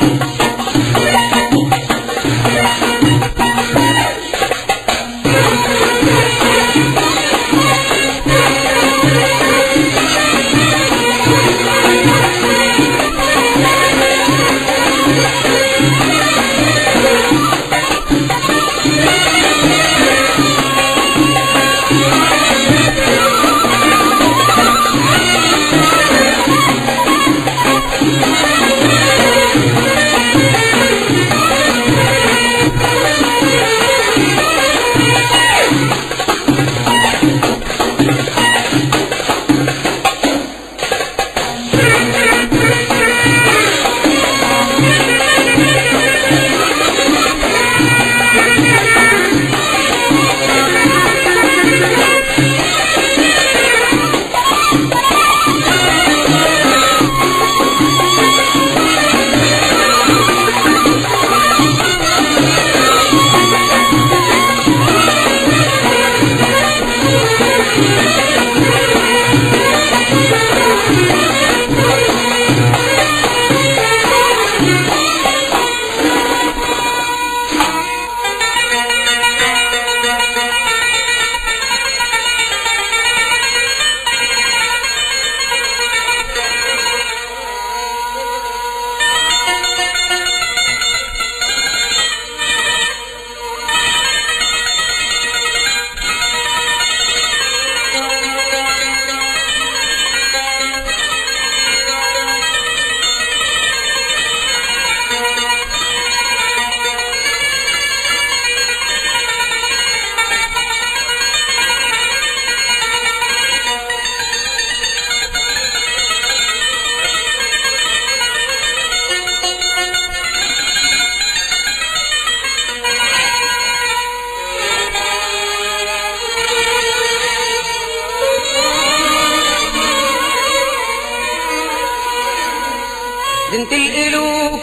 بنت القلوب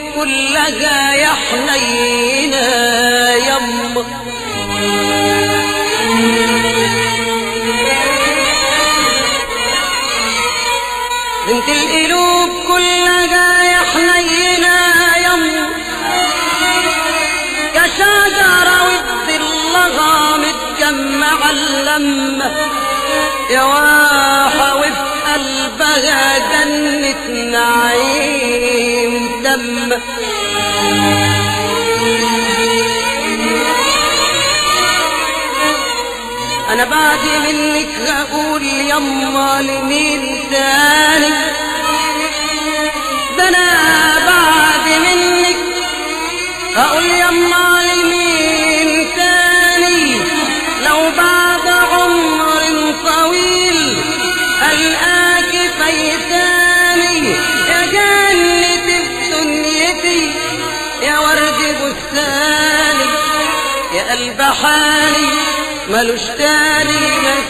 كلها يا حنينة يما بنت القلوب كلها يا حنينة يما كشجرة وظلها متجمع اللمة يا واحة وفي قلبها جنة نعيم دم أنا بعد منك هقول يما لمين تاني ده أنا بعد منك هقول يما لمين تاني لو بعد عمر طويل ألقاك فايتاني يا جنة في دنيتي يا ورد بستاني يا قلب حالي ملوش تاني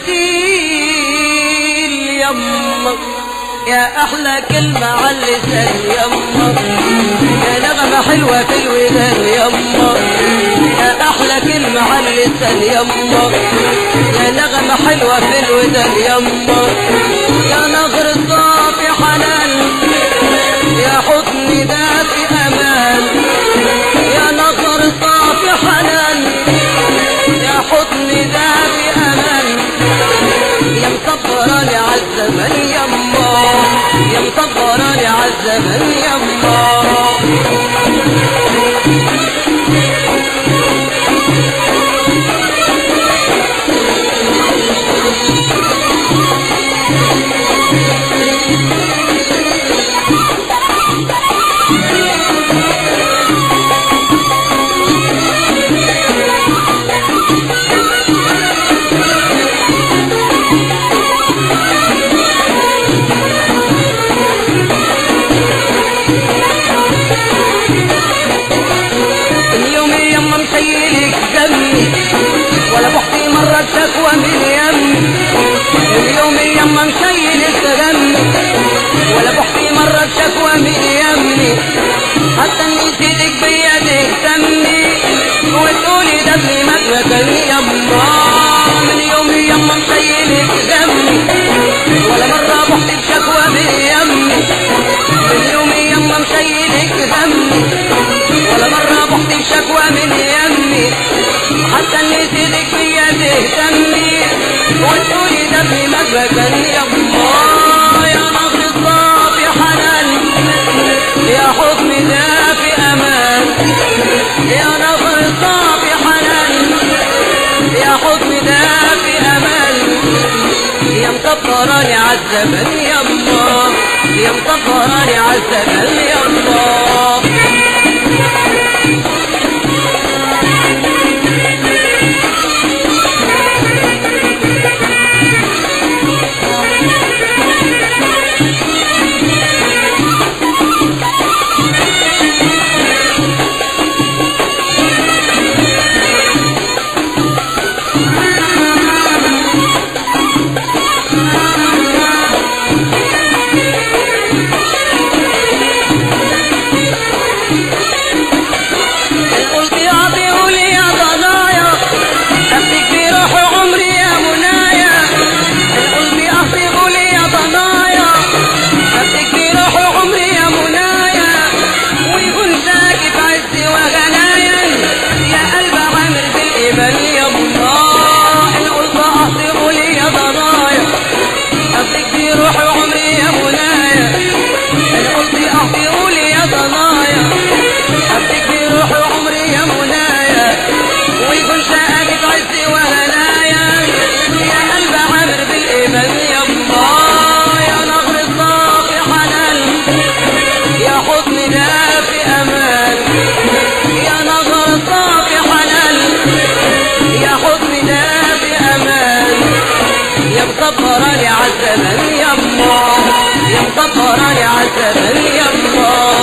مثيل يما يا احلى كلمة على اللسان يما يا نغمة حلوة في الودان يما يا احلى كلمة على اللسان يما يا نغمة حلوة في الودان يما يا نهر صافي حنان يا حضن دافي امان يا نهر صافي حنان يا حضن دافي امان يا مصبراني عالزمن يما يا مصبراني عالزمن يما حضن دافي امان يا نظر صافي حنان يا حضن دافي امان يا مكبراني عالزمن يما يا مكبراني عالزمن يما قلت يا بيقول يا ضنايا أبدك بروح عمري يا منايا قلت يا بيقول يا ضنايا أبدك بروح عمري يا منايا ويكون ساكت عزي وغنايا يا قلب عامر بالإيمان يا الله قلت أحضي قولي يا ضنايا أبدك بروح عمري يا منايا قلت أحضي قولي يا ضنايا حبك بروح عمري يا منايا ويكون شاقك عزي وهنايا يا قلب عامر بالايمان يا الله يا نهر صافي حنان يا حضن دافي امان يا نهر صافي حنان يا حضن دافي امان يا مكبراني عالزمن يما يا مكبراني عالزمن يما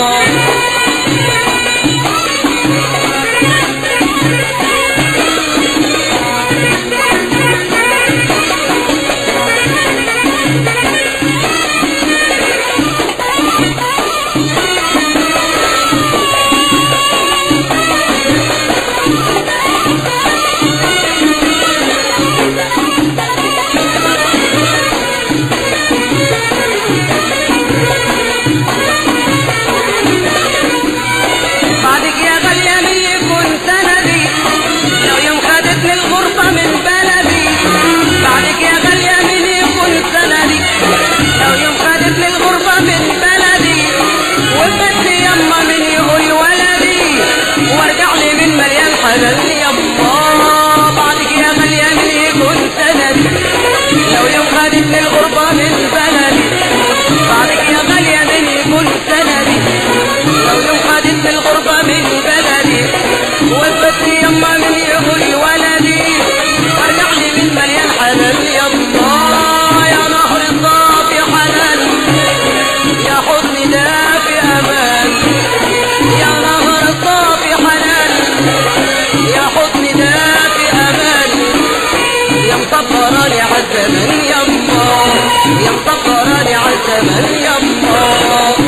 بعدك يا غالية مين يكون سندي لو يوم خدتني الغربة من بلدي بعدك يا غالية مين يكون سندي لو يوم خدتني الغربة من بلدي وبدت يما من يقول ولدي وارجع لي من مليان حنان يما بعدك يا غالية مين يكون سندي لو يوم خدتني الغربة من بلدي بعدك يا غالية مين يكون سندي لو يوم خدت الغربة من بلدي وثبت يما من يقول ولدي ارجع لي من مليان حنان يا الله يا نهر صافي حنان يا حضن دافي امان يا نهر صافي حنان يا حضن دافي امان يا مصبراني عالزمن يما يا مصبراني عالزمن يما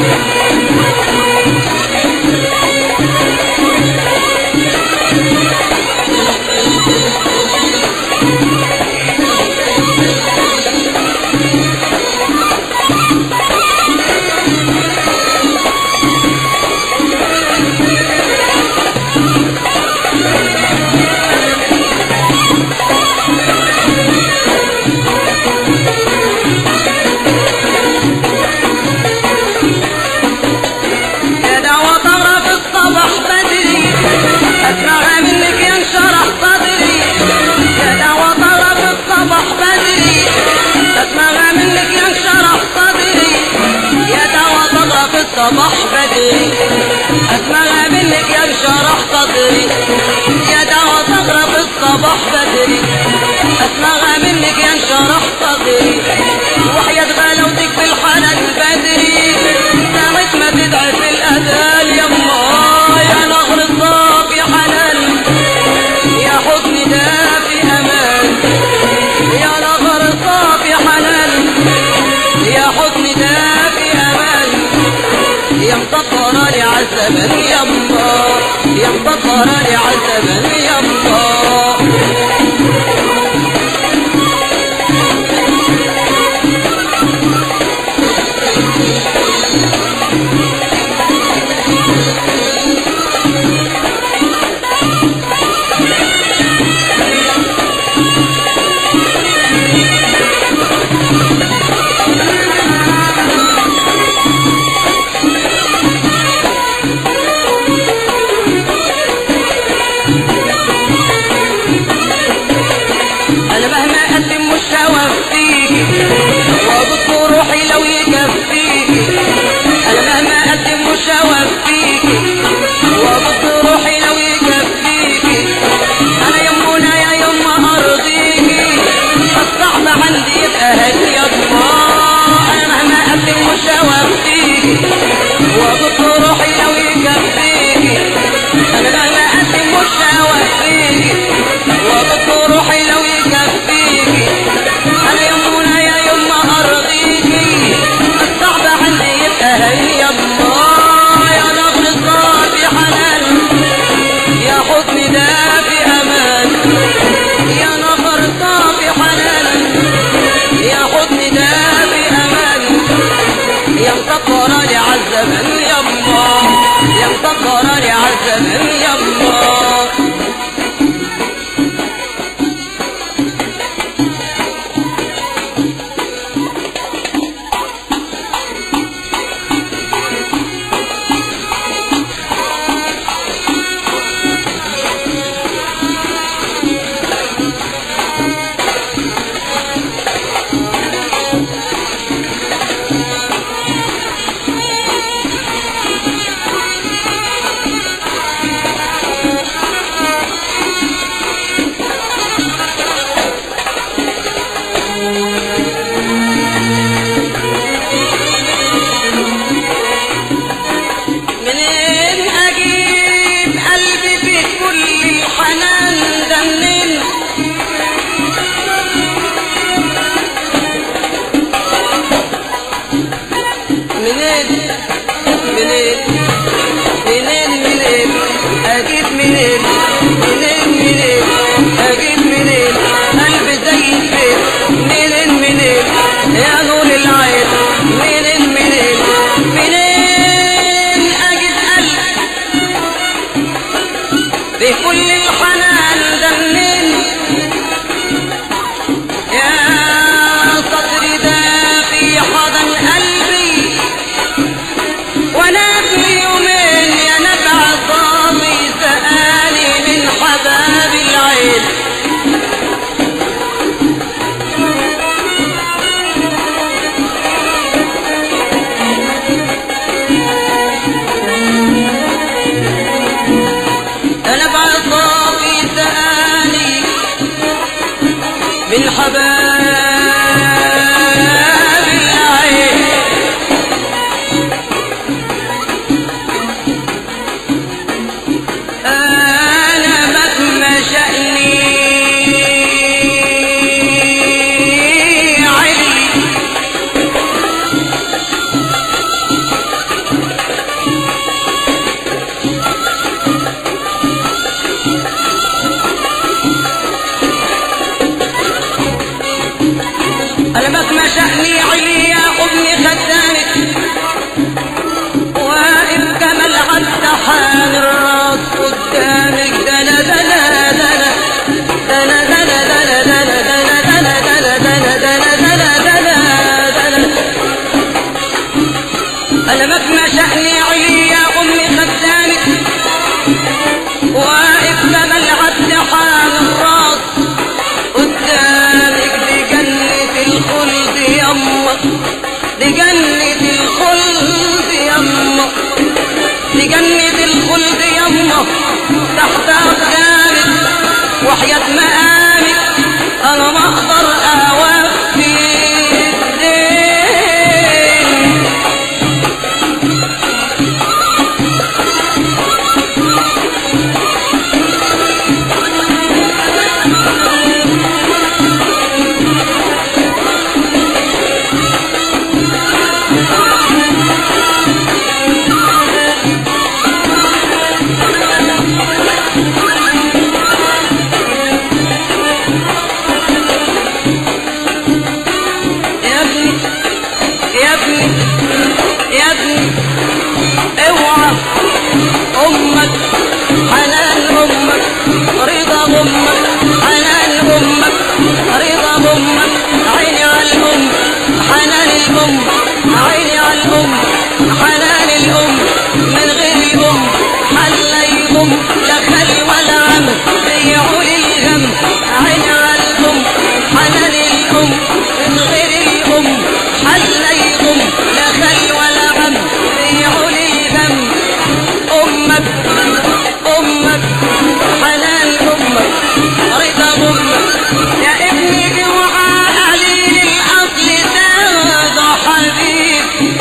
يا دعوة طرف الصبح بدري أسمعها منك ينشرح صدري يا دعوة طرف الصبح بدري أسمعها منك ينشرح صدري يا دعوة طرف الصبح بدري أسمعها منك ينشرح صدري يا دعوة طرف الصبح بدري أسمعها منك ينشرح صدري وحياة غلاوتك في الحنان بدري ساعة ما تدعي في الأذان يما يا نهر صافي حنان يا حضن دافي أمان يا نهر صافي حنان يا حضن دافي أمان يا مطبراني عالزمن يما يا مطبراني عالزمن يما يا مصبراني عالزمن يما منين اجيب قلبي في كل الحنان ده منين منين منين منين منين اجيب منين منين منين اجيب منين قلبي زي البيت منين منين يا نور العين منين منين منين اجيب قلبي بكل الحنان ده منين يا صدري ده في حضن قلبي وانا ابني يومين يا نبع صامي سألي من حباب العين انا بعصابي سألي من حباب العين انا مهما شأني علي انا مهما شأني علي يا امي خدامك واقف كما العبد حان الراس قدامك دنا دنا دنا دنا دنا دنا دنا دنا دنا دنا دنا دنا دنا دنا دنا انا مهما شأني علي يا امي خدامك واقف كما العبد حان الراس قدامك لجنة الخلد يما لجنة الخلد يما لجنة الخلد يما تحت أقدامك وحياة مقامك أنا ما أقدر أوفي الدين يا ابني يا ابني يا ابني اوعى امك حنان امك رضا امك حنان امك رضا امك عيني على الام حنان الام عيني على الام حنان الام من غير الام حلا يغم لا خل ولا عم ضيعوا لي الهم عيني على الام حنان الام من غير الام حلا يغم لا خل ولا عم ضيعوا لي الهم امك امك حنان امك رضا امك يا ابني اوعى قليل الاصل ده حبيب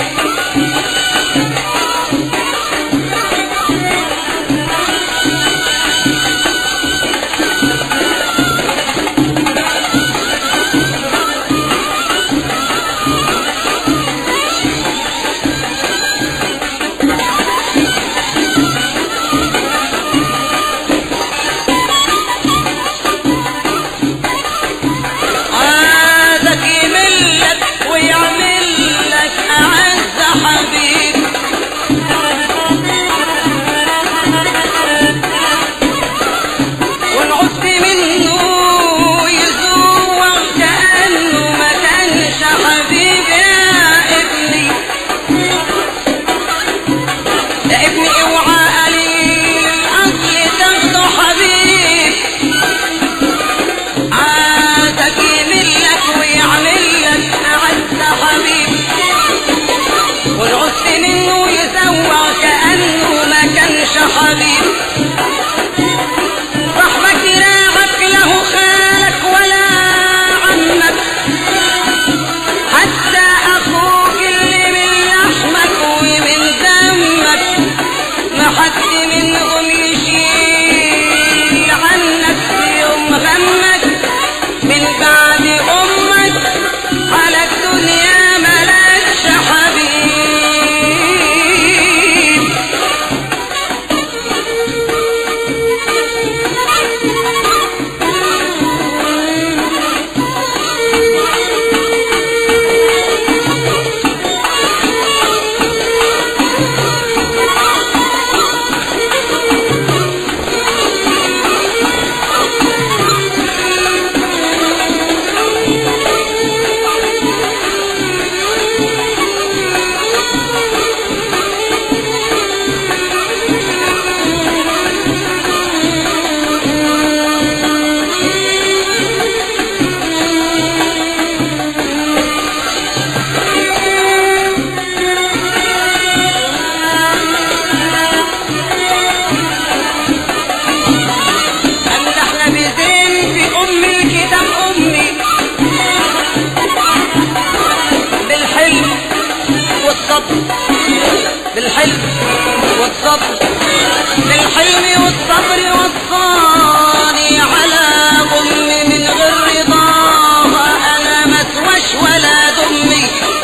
والصبر بالحلم والصبر وصاني على ضمي من غير رضاها انا ما اسواش ولا دمي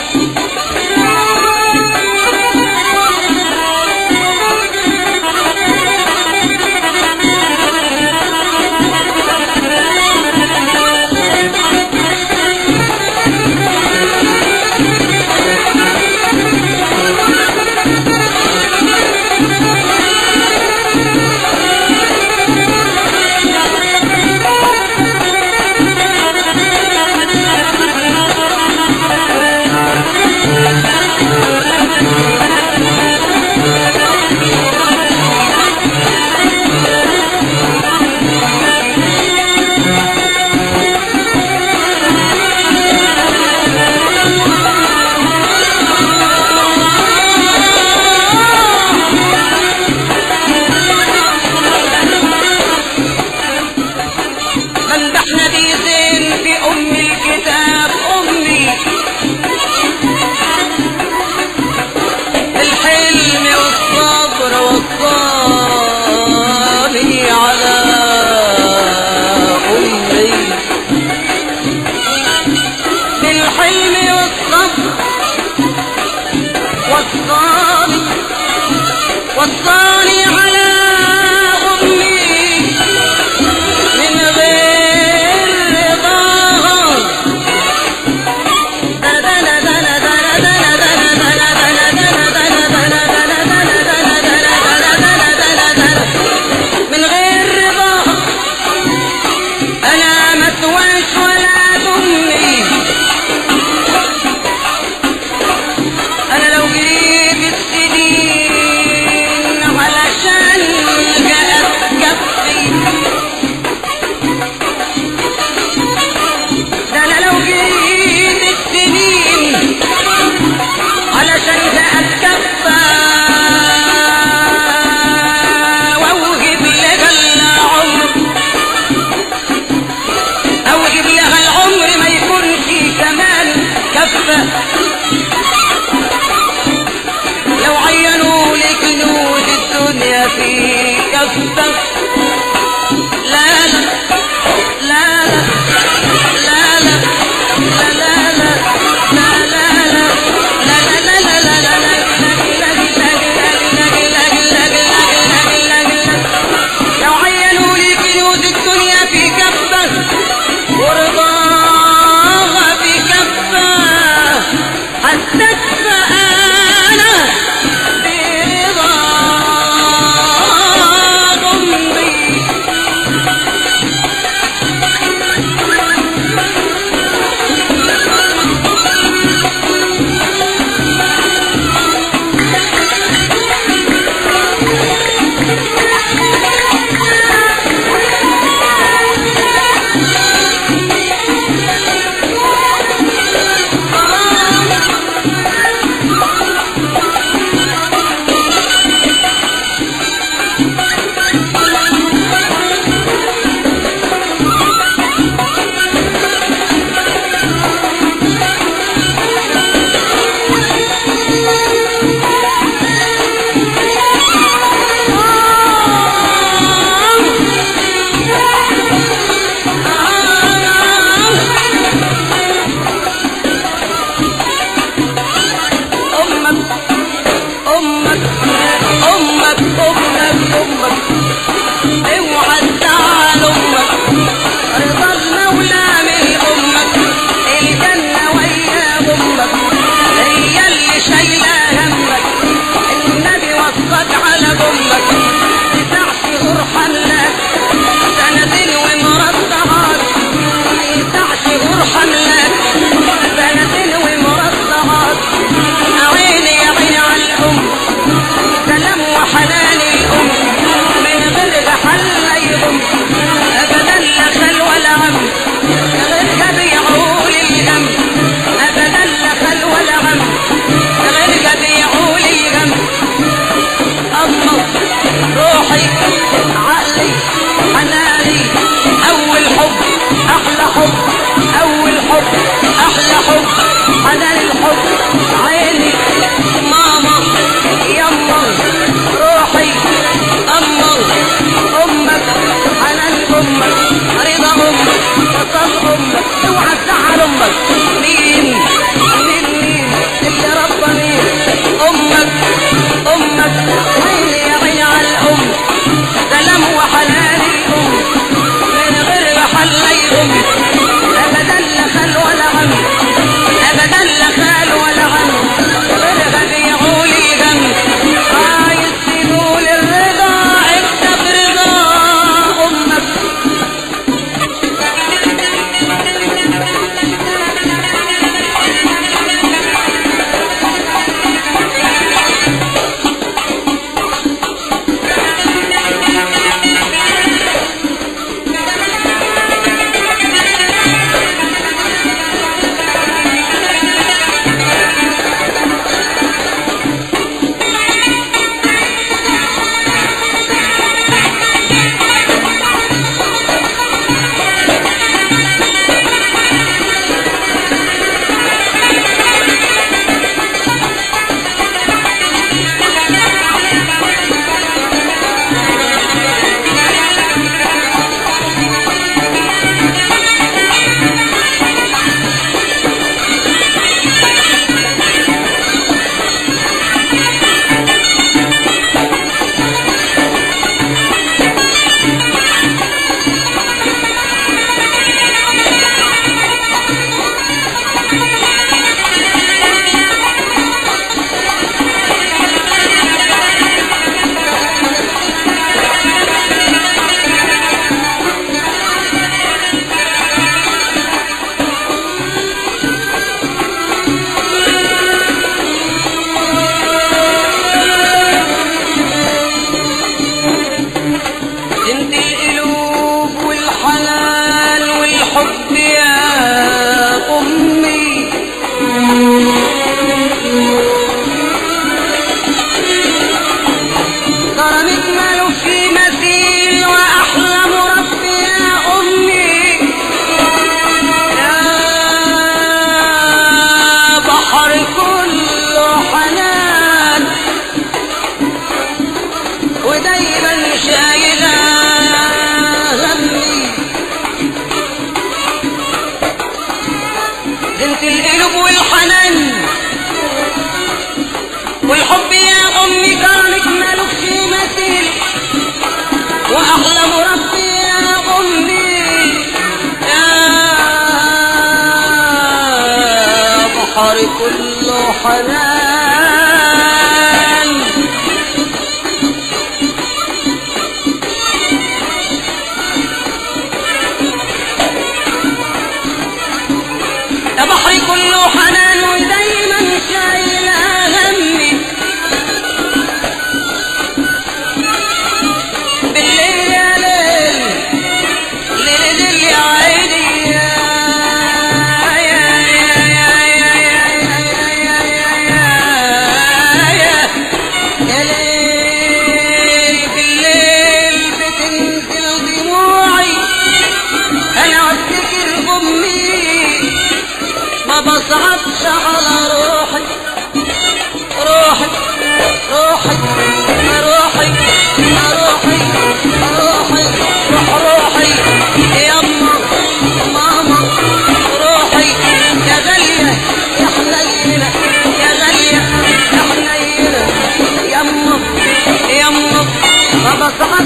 مدحنا دي زين في ام الكتاب امي الحلم والصبر والصاني على امي بالحلم والصبر والصاني والصاني على امي من غير رضاها من غير رضاها انا ما سواش ولا دمي انا لو جريت السنين علشان جاءت كفي ده انا لو جيت السنين علشان اتكفى واوجب لها العمر اوجب لها العمر ما يكونش كمان كفى لو عينوا لك كنوز الدنيا في كفة لا لا لا لا لا لا لا لا لا لا لا لا لا لا لا لو عينوا لي كنوز الدنيا في كفة ورضاها في كفة هستدفى أنا برضا ضمي أمك أمك أمك أمك أمك اوعى تزعل أمك رضا المولى من أمك الجنة ويا أمك هي اللي شايلة همك النبي وصاك على أمك تسع شهور حملك سنتين ومرضعات تسع شهور حملك سنتين ومرضعات عيني يا عيني على الأم سلام وحنان الأم من غير حل لا يغم أبدا لا خل ولا عم غيرها بيعول الهم أبدا لا خل ولا عم غيرها بيعول الهم الله روحي عقلي حناني أول حب أحلى حب أول حب أحلى حب حنان الحب عيني ماما يما روحي حنان يا بحري كله حنان ودايما شايل همي بالليل يا ليل ليل ليل يا عيني يا يا يا يا يا يا يا يا يا ليل بالليل بتنزل دموعي انا افتكر امي ما بصعبش على روحي روحي روحي روحي روحي روحي روح روحي يما ماما روحي يا غالية يا حنينة يا غالية يا حنينة يما يما ما بصعبش